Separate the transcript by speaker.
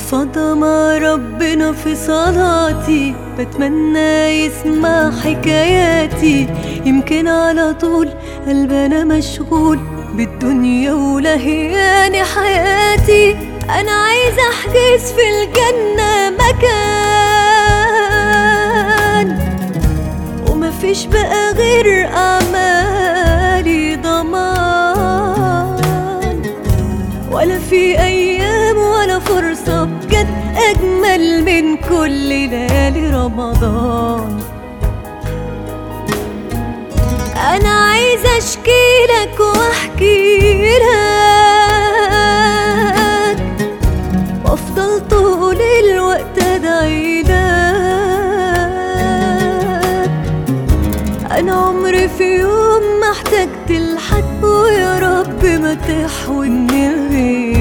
Speaker 1: فضى مع ربنا في صلاتي بتمنى يسمع حكاياتي يمكن على طول قلبنا مشغول بالدنيا ولهياني حياتي انا عايزه احجز في الجنه مكان ومفيش بقى غير اعمالي ضمان ولا في ايام ولا فرصه بجد اجمل من كل ليالي رمضان انا عايزه اشكي لك واحكي لك وافضل طول الوقت ادعي لك انا عمري في يوم ما احتجت لحد ويا رب ما تحوجني غيرك